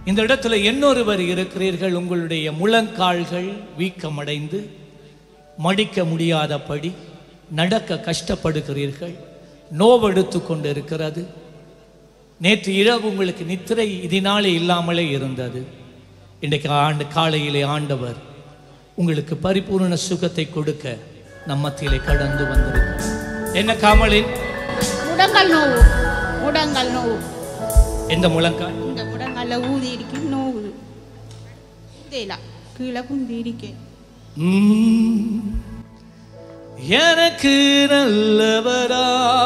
இந்த இடத்துல இன்னொருவர் இருக்கிறீர்கள் உங்களுடைய முழங்கால்கள் வீக்கமடைந்து மடிக்க முடியாதபடி நடக்க கஷ்டப்படுகிறீர்கள் நோவெடுத்து கொண்டு இருக்கிறது நேற்று இரவு உங்களுக்கு நித்திரை இதனாலே இல்லாமலே இருந்தது இன்றைக்கு ஆண்டு காலையிலே ஆண்டவர் உங்களுக்கு பரிபூர்ண சுகத்தை கொடுக்க நம் மத்தியிலே கடந்து வந்திருக்கிறார் என்ன காமலின் முடங்கல் நோவு முடங்கல் நோவு எந்த முழங்கால் இந்த முடங்கல்ல ஊதி இருக்கு நோவு இதேல கீழே குந்தி இருக்கேன் உம், எனக்கு நல்லவரா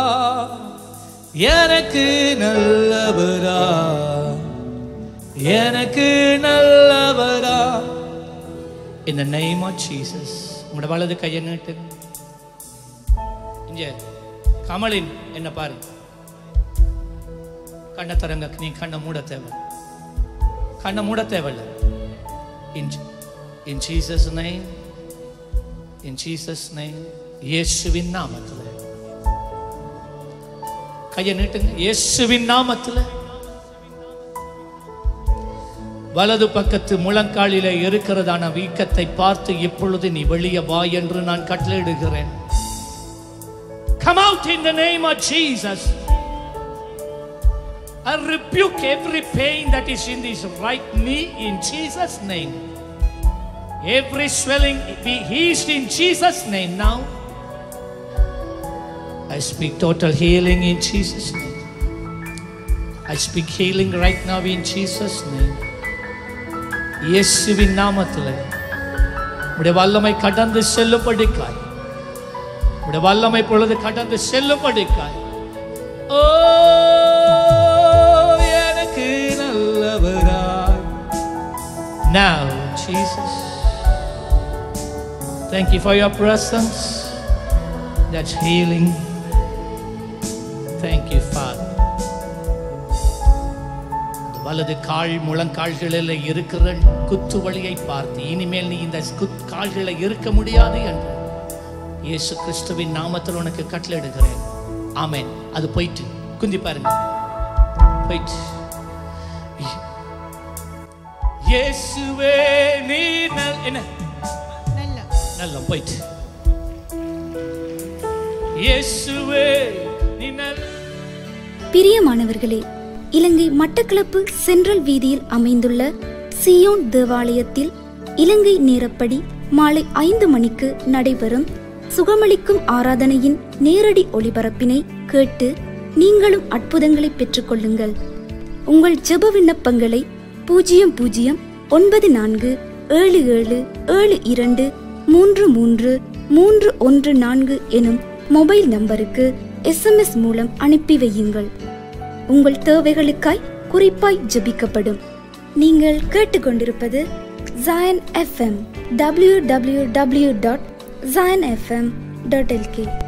எனக்கு நல்லவரா எனக்கு நல்லவரா இந்த name of Jesus உங்களோட வலது கையை நீட்டு இங்க கமலின் என்ன பாரு கண்ணை தரங்க நீ கண்ணை மூட தேவை கண்ணை மூட தேவையில்ல In, in Jesus' name, in Jesus' name, இயேசுவின் நாமத்தில் கையை நீட்டுங்க இயேசுவின் நாமத்தில் வலது பக்கத்து முழங்காலிலே இருக்கிறதான வீக்கத்தை பார்த்து இப்பொழுது நீ வெளியே வா என்று நான் கட்டளையிடுகிறேன் Come out in the name of Jesus. I rebuke every pain that is in this right knee in Jesus' name. Every swelling be healed in Jesus' name now. I speak total healing in Jesus' name. I speak healing right now in Jesus' name. இயேசுவின் நாமத்தில் உடைய வல்லமை கடந்து செல்லும்படிக்காய் உடைய வல்லமை பொழுது கடந்து செல்லும்படிக்காய் ஓ எனக்கு நல்லவராய் Now, Jesus, thank you for your presence. That's healing. Thank you, Father. வலது கால் முழங்கால்களில் இருக்கிற குத்து வழியை பார்த்து இனிமேல் நீ இந்த குத் கால்களில் இருக்க முடியாது என்று இயேசு கிறிஸ்துவின் நாமத்தில் உனக்கு கட்டளையிடுகிறேன் ஆமென் அது போயிட்டு குந்தி பாருங்க போயிட்டு இயேசுவே நீ நல் என்ன நல்ல நல்ல போயிட்டு இயேசுவே நீ நல் பிரியமானவர்களே இலங்கை மட்டக்களப்பு சென்ட்ரல் வீதியில் அமைந்துள்ள சியோன் தேவாலயத்தில் இலங்கை நேரப்படி மாலை ஐந்து மணிக்கு நடைபெறும் சுகமளிக்கும் ஆராதனையின் நேரடி ஒளிபரப்பினை கேட்டு நீங்களும் அற்புதங்களை பெற்றுக்கொள்ளுங்கள் உங்கள் ஜெப விண்ணப்பங்களை பூஜ்ஜியம் பூஜ்ஜியம் ஒன்பது நான்கு ஏழு ஏழு ஏழு இரண்டு மூன்று மூன்று மூன்று ஒன்று நான்கு எனும் மொபைல் நம்பருக்கு எஸ்எம்எஸ் மூலம் அனுப்பி வையுங்கள் உங்கள் தேவைகளுக்காய் குறிப்பாய் ஜெபிக்கப்படும் நீங்கள் கேட்டுக்கொண்டிருப்பது Zion FM W W W dot Zion FM dot L K